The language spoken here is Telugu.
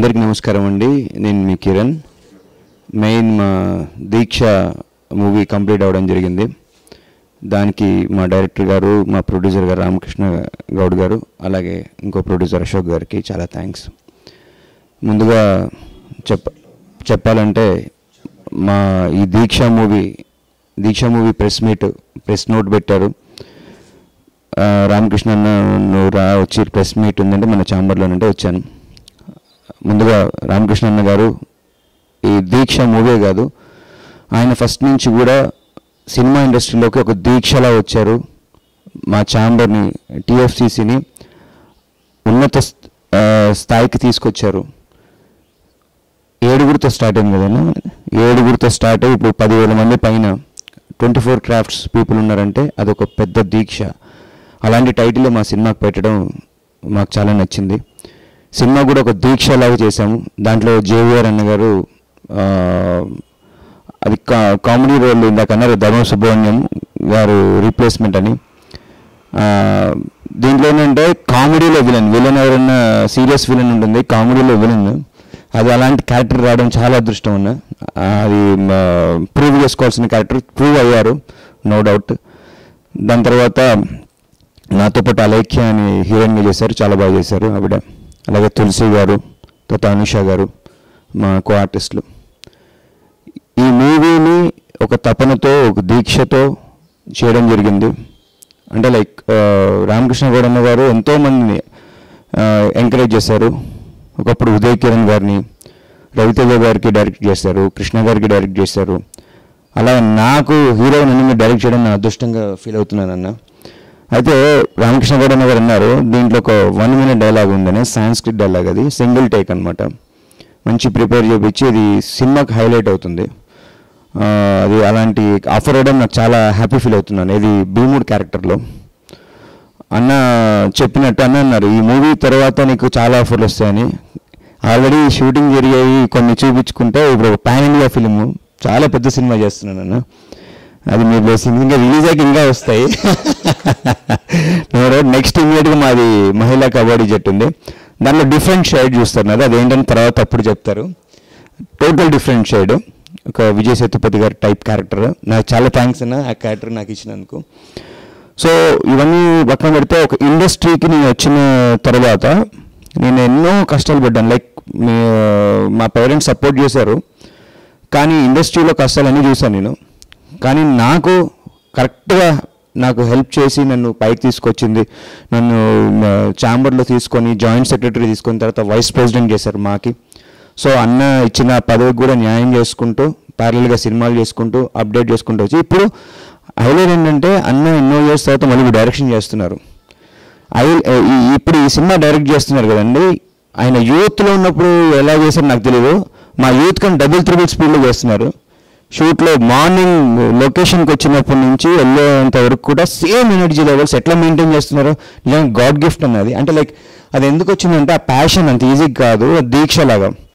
అందరికీ నమస్కారం అండి నేను మీ కిరణ్ మెయిన్ మా దీక్ష మూవీ కంప్లీట్ అవ్వడం జరిగింది దానికి మా డైరెక్టర్ గారు మా ప్రొడ్యూసర్ గారు రామకృష్ణ గౌడ్ గారు అలాగే ఇంకో ప్రొడ్యూసర్ అశోక్ గారికి చాలా థ్యాంక్స్ ముందుగా చెప్ప చెప్పాలంటే మా ఈ Deeksha movie Deeksha movie press meet press note పెట్టారు ఆ, రామకృష్ణ అన్న నువ్వు రా వచ్చి ప్రెస్ మీట్ ఉందంటే మన ఛాంబర్లోనంటే వచ్చాను ముందుగా రామకృష్ణ అన్న గారు ఈ దీక్ష మూవీ కాదు ఆయన ఫస్ట్ నుంచి కూడా సినిమా ఇండస్ట్రీలోకి ఒక దీక్షలా వచ్చారు మా ఛాంబర్ని టీఎఫ్సిసిని ఉన్నత స్థ- ఆ, స్థాయికి తీసుకొచ్చారు ఏడుగురితో స్టార్ట్ అయింది కదన్నా ఏడుగురితో స్టార్ట్ అయ్యి ఇప్పుడు పదివేల మంది పైన ట్వంటీ ఫోర్ క్రాఫ్ట్స్ పీపుల్ ఉన్నారంటే అదొక పెద్ద దీక్ష అలాంటి టైటిల్ మా సినిమాకి పెట్టడం మాకు చాలా నచ్చింది సినిమా కూడా ఒక దీక్ష లాగా చేశాము దాంట్లో జేవిఆర్ అన్న గారు ఆ, అది కా కామెడీ రోల్ ఇందాక అన్నారు ధర్మ సుబ్రహ్మణ్యం గారు రీప్లేస్మెంట్ అని ఆ, దీంట్లో ఏంటంటే కామెడీలో విలన్ విలన్ ఎవరన్నా సీరియస్ విలన్ ఉంటుంది కామెడీలో విలన్ అది అలాంటి క్యారెక్టర్ రావడం చాలా అదృష్టం ఉన్న ఆ, అది ప్రూవ్ చేసుకోవాల్సిన క్యారెక్టర్ ప్రూవ్ అయ్యారు నో డౌట్ దాని తర్వాత నాతో పాటు అలేఖ్య అని హీరోయిన్గా చేశారు చాలా బాగా చేశారు ఆవిడ అలాగే తులసి గారు తర్వాత అనుష గారు మా కో ఆర్టిస్టులు ఈ మూవీని ఒక తపనతో ఒక దీక్షతో చేయడం జరిగింది అంటే లైక్ రామకృష్ణ గౌడమ్మ గారు ఎంతోమందిని ఎంకరేజ్ చేశారు ఒకప్పుడు ఉదయ్ కిరణ్ గారిని రవితేజ గారికి డైరెక్ట్ చేశారు కృష్ణ గారికి డైరెక్ట్ చేశారు అలా నాకు హీరో నన్ను డైరెక్ట్ చేయడం నా అదృష్టంగా ఫీల్ అవుతున్నాను అన్న అయితే రామకృష్ణ గౌడమ్మ గారు అన్నారు దీంట్లో ఒక వన్ మినిట్ డైలాగ్ ఉందని సాంస్క్రిట్ డైలాగ్ అది సింగిల్ టేక్ అనమాట మంచి ప్రిపేర్ చేయించి ఇది సినిమాకి హైలైట్ అవుతుంది ఆ, అది అలాంటి ఆఫర్ అవ్వడం నాకు చాలా హ్యాపీ ఫీల్ అవుతున్నాను ఇది భీముడు క్యారెక్టర్లో అన్న చెప్పినట్టు అన్న అన్నారు ఈ మూవీ తర్వాత నీకు చాలా ఆఫర్లు వస్తాయని ఆల్రెడీ షూటింగ్ జరిగాయి కొన్ని చూపించుకుంటే ఇప్పుడు పాన్ ఇండియా ఫిలిం చాలా పెద్ద సినిమా చేస్తున్నాను అన్న అది మీరు బ్లెస్సింగ్ ఇంకా రిలీజ్ అయ్యాక ఇంకా వస్తాయి నెక్స్ట్ ఇమీడియట్గా మాది మహిళా కబడ్డీ జట్టు ఉంది దాంట్లో డిఫరెంట్ షైడ్ చూస్తున్నారు అదేంటని తర్వాత అప్పుడు చెప్తారు టోటల్ డిఫరెంట్ షైడ్ ఒక విజయ్ సేతుపతి గారి టైప్ క్యారెక్టర్ నాకు చాలా థ్యాంక్స్ అన్న ఆ క్యారెక్టర్ నాకు ఇచ్చినందుకు సో ఇవన్నీ పక్కన పెడితే ఒక ఇండస్ట్రీకి నేను వచ్చిన తర్వాత నేను ఎన్నో కష్టాలు పడ్డాను లైక్ మీ మా పేరెంట్స్ సపోర్ట్ చేశారు కానీ ఇండస్ట్రీలో కష్టాలన్నీ చూశాను నేను కానీ నాకు కరెక్ట్గా నాకు హెల్ప్ చేసి నన్ను పైకి తీసుకొచ్చింది నన్ను ఛాంబర్లో తీసుకొని జాయింట్ సెక్రటరీ తీసుకున్న తర్వాత వైస్ ప్రెసిడెంట్ చేశారు మాకి సో అన్న ఇచ్చిన పదవికి కూడా న్యాయం చేసుకుంటూ ప్యారల్గా సినిమాలు చేసుకుంటూ అప్డేట్ చేసుకుంటూ వచ్చి ఇప్పుడు హైలైట్ ఏంటంటే అన్న ఎన్నో ఇయర్స్ తర్వాత మళ్ళీ డైరెక్షన్ చేస్తున్నారు ఐ ఈ- ఇప్పుడు ఈ సినిమా డైరెక్ట్ చేస్తున్నారు కదండి ఆయన యూత్లో ఉన్నప్పుడు ఎలా చేశారో నాకు తెలియదు మా యూత్ కన్నా డబుల్ త్రిబుల్ స్పీడ్లో చేస్తున్నారు షూట్లో మార్నింగ్ లొకేషన్కి వచ్చినప్పటి నుంచి వెళ్ళేంత వరకు కూడా సేమ్ ఎనర్జీ లెవెల్స్ ఎట్లా మెయింటైన్ చేస్తున్నారో నిజంగా గాడ్ గిఫ్ట్ అన్నది అంటే లైక్ అది ఎందుకు వచ్చిందంటే ఆ ప్యాషన్ అంత ఈజీ కాదు అది దీక్ష లాగా